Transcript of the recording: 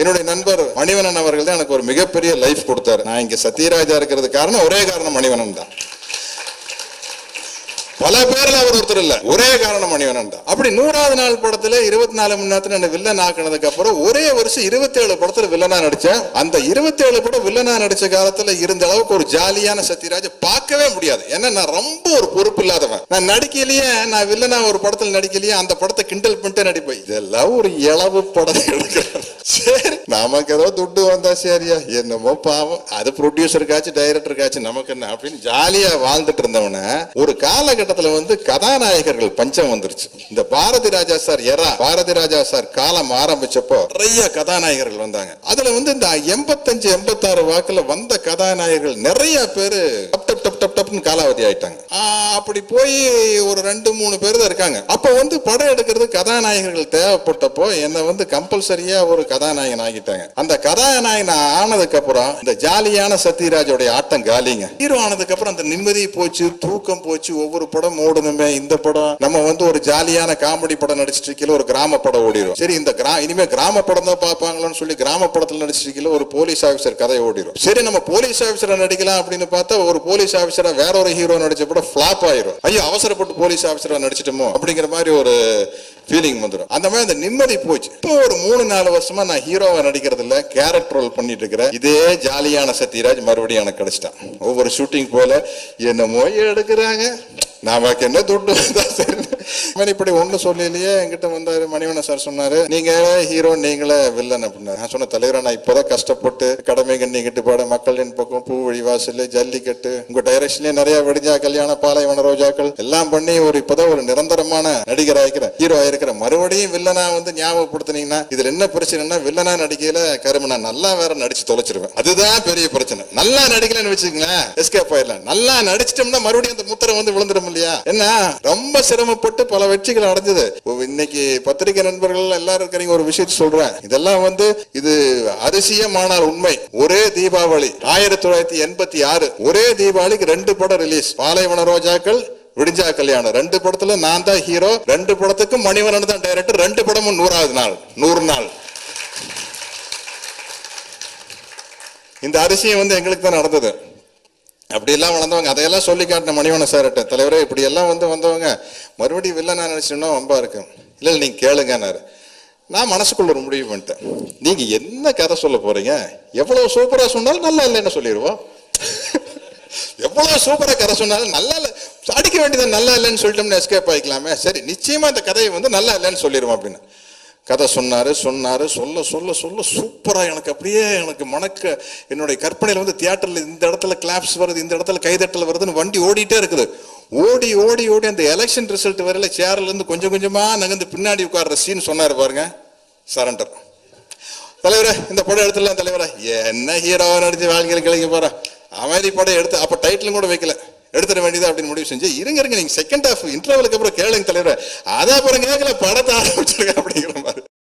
என்னுடைய நண்பர் மணிவண்ணன் அவர்கள் தான் எனக்கு ஒரு மிகப்பெரிய லைஃப் கொடுத்தாரு நான் இங்க சத்யராஜா இருக்கிறது காரணம் ஒரே காரணம் மணிவண்ணன் தான் பல பேர்ல அவர் ஒருத்தர் இல்ல ஒரே காரணம் மணிவண்ணன் தான் அப்படி நூறாவது நாள் படத்துல இருபத்தி நாலு மணி நேரத்துல என்ன வில்லன் ஆக்கினதுக்கு அப்புறம் ஒரே வருஷம் இருபத்தி ஏழு படத்துல வில்லனா நடிச்சேன் அந்த இருபத்தி ஏழு படம் வில்லனா நடிச்ச காலத்துல இருந்த அளவுக்கு ஒரு ஜாலியான சத்யராஜ் பார்க்கவே முடியாது ஏன்னா நான் ரொம்ப ஒரு பொறுப்பு இல்லாதவன் நான் நடிக்கலையே நான் வில்லனா ஒரு படத்துல நடிக்கலையே அந்த படத்தை கிண்டல் பண்ணிட்டு நடிப்பேன் இதெல்லாம் ஒரு இளவு படம் எடுக்கிறேன் சரி நமக்கு ஏதோ துட்டு வந்தா சரியா என்னமோ பாவம் அது ப்ரொடியூசருக்காச்சும் டைரக்டருக்காச்சும் நமக்கு என்ன அப்படின்னு ஜாலியா வாழ்ந்துட்டு இருந்தவன ஒரு காலகட்டத்துல வந்து கதாநாயகர்கள் பஞ்சம் வந்துருச்சு இந்த Bharathi Raja sir era Bharathi Raja sir காலம் ஆரம்பிச்சப்போ நிறைய கதாநாயகர்கள் வந்தாங்க அதுல வந்து இந்த எண்பத்தஞ்சு எண்பத்தாறு வாக்குல வந்த கதாநாயகர்கள் நிறைய பேரு டப் டப் டப் டப் டப்னு காலாவதி ஆயிட்டாங்க ஆஹ் அப்படி போய் ஒரு ரெண்டு மூணு பேர் தான் இருக்காங்க அப்ப வந்து படம் எடுக்கிறது கதாநாயகர்கள் தேவைப்பட்டப்போ என்னை வந்து கம்பல்சரியா ஒரு கதாநாயகன் ஆகிட்டாங்க அந்த கதாநாயகன் ஆனதுக்கு அப்புறம் இந்த ஜாலியான சத்யராஜோடைய ஆட்டம் காலிங்க ஹீரோ ஆனதுக்கு அப்புறம் அந்த நிம்மதி போச்சு தூக்கம் போச்சு ஒவ்வொரு படம் ஓடணுமே இந்த படம் நம்ம வந்து ஒரு ஜாலியான காமெடி படம் நடிச்சிட்டு இருக்கையில ஒரு கிராம படம் ஓடிடும் சரி இந்த கிரா இனிமே கிராம படம் தான் பார்ப்பாங்களோன்னு சொல்லி கிராம படத்துல நடிச்சிட்டு இருக்கையில ஒரு போலீஸ் ஆபீசர் கதை ஓடிடும் சரி நம்ம போலீஸ் ஆபீசரா நடிக்கலாம் அப்படின்னு பார்த்தா ஒரு போலீஸ் ஆபீசரா வேற ஒரு ஹீரோ நடிச்ச படம் ஃபிளாப் ஆயிரும் ஐயோ அவசரப்பட்டு போலீஸ் ஆபீசரா நடிச்சிட்டோமோ அப்படிங்கிற மாதிரி ஒரு ஃபீலிங் வந்துடும் அந்த மாதிரி அந்த நிம்மதி போச்சு இப்போ ஒரு மூணு நாலு வருஷமா நான் ஹீரோவை நடிக்கிறது இல்ல கேரக்டர் ரோல் பண்ணிட்டு இருக்கிறேன் இதே ஜாலியான சத்யராஜ் மறுபடியும் எனக்கு கிடைச்சிட்டான் ஒவ்வொரு ஷூட்டிங் போல என்னமோ எடுக்கிறாங்க நமக்கு என்ன துட்டு வந்தா சரி மாதிரி இப்படி ஒண்ணு சொல்லலையே என்கிட்ட வந்தாரு மணிவண்ணன் சார் சொன்னாரு நீங்க ஹீரோ நீங்களே வில்லன் அப்படின்னாரு நான் சொன்ன தலைவரா நான் இப்பதான் கஷ்டப்பட்டு கடமை கண்ணி கிட்டு பாட மக்களின் பக்கம் பூ வழி வாசல் ஜல்லிக்கட்டு உங்க டைரக்ஷன்லயே நிறைய வெடிஞ்சா கல்யாண பாலைவன ரோஜாக்கள் எல்லாம் பண்ணி ஒரு இப்பதான் ஒரு நிரந்தரமான நடிகர் ஆயிருக்கிறேன் ஹீரோ ஆயிருக்கிறேன் மறுபடியும் வில்லனா வந்து ஞாபகப்படுத்தினீங்கன்னா இதுல என்ன பிரச்சனைனா வில்லனா நடிக்கையில கரும நான் நல்லா வேற நடிச்சு தொலைச்சிருவேன் அதுதான் பெரிய பிரச்சனை நல்லா நடிக்கலன்னு வச்சுக்கங்களேன் எஸ்கேப் ஆயிடலாம் நல்லா நடிச்சிட்டோம்னா மறுபடியும் அந்த முத்திரை வந்து விழுந்துடும் இல்லையா என்ன ரொம்ப சிரமப்பட்டு பல வெற்றிகள் அடைஞ்சது இன்னைக்கு பத்திரிகை நண்பர்கள் எல்லாரும் இருக்கிறீங்க ஒரு விஷயத்தை சொல்றேன் இதெல்லாம் வந்து இது அதிசயமானால் உண்மை ஒரே தீபாவளி ஆயிரத்தி தொள்ளாயிரத்தி எண்பத்தி ஆறு ஒரே தீபாவளிக்கு ரெண்டு படம் ரிலீஸ் பாலைவன ரோஜாக்கள் விடிஞ்சா கல்யாணம் ரெண்டு படத்துல நான் தான் ஹீரோ ரெண்டு படத்துக்கும் மணிவரன் தான் டைரக்டர் ரெண்டு படமும் நூறாவது நாள் நூறு நாள் இந்த அதிசயம் வந்து எங்களுக்கு தான் நடந்தது அப்படியெல்லாம் வளர்ந்தவங்க அதையெல்லாம் சொல்லி காட்டின மணிவன சார்கிட்ட தலைவரே இப்படி எல்லாம் வந்து வந்தவங்க மறுபடியும் வில்ல நான் நினைச்சோம்னா வம்பா இருக்கு இல்லை இல்லை, நீங்க கேளுங்கன்னாரு நான் மனசுக்குள்ள ஒரு முடிவு பண்ணிட்டேன் நீங்க என்ன கதை சொல்ல போறீங்க எவ்வளவு சூப்பரா சொன்னாலும் நல்லா இல்லைன்னு சொல்லிடுவோம் எவ்வளவு சூப்பரா கதை சொன்னாலும் நல்லா இல்லை அடிக்க வேண்டியது நல்லா இல்லைன்னு சொல்லிட்டோம்னு எஸ்கேப் ஆகிக்கலாமே சரி நிச்சயமா இந்த கதையை வந்து நல்லா இல்லைன்னு சொல்லிடுவோம் அப்படின்னு கதை சொன்னாரு சொன்னாரு சொல்ல சொல்ல சொல்ல சூப்பரா எனக்கு அப்படியே எனக்கு மணக்க என்னுடைய கற்பனையில வந்து தியேட்டர்ல இந்த இடத்துல கிளாப்ஸ் வருது இந்த இடத்துல கைதட்டல் வருதுன்னு வண்டி ஓடிட்டே இருக்குது ஓடி ஓடி ஓடி அந்த எலெக்ஷன் ரிசல்ட் வரையில சேர்ல இருந்து கொஞ்சம் கொஞ்சமா நகர்ந்து பின்னாடி உட்கார்ற சீன் சொன்னாரு பாருங்க சரண்டர் தலைவரே இந்த படம் எடுத்துடலாம் தலைவரே என்ன ஹீரோவா நடிச்சு வாழ்க்கையில் கிளம்பி போற அமைதி படம் எடுத்து அப்ப டைட்டிலும் கூட வைக்கல எடுத்துட வேண்டியது அப்படின்னு முடிவு செஞ்சு இருங்க இருங்க நீங்க செகண்ட் ஹாஃப் இன்டர்வலுக்கு அப்புறம் கேளுங்க தலைவரே அதை அப்புறம் கேட்கல படத்தை ஆரம்பிச்சிருக்க அப்படிங்கிற மாதிரி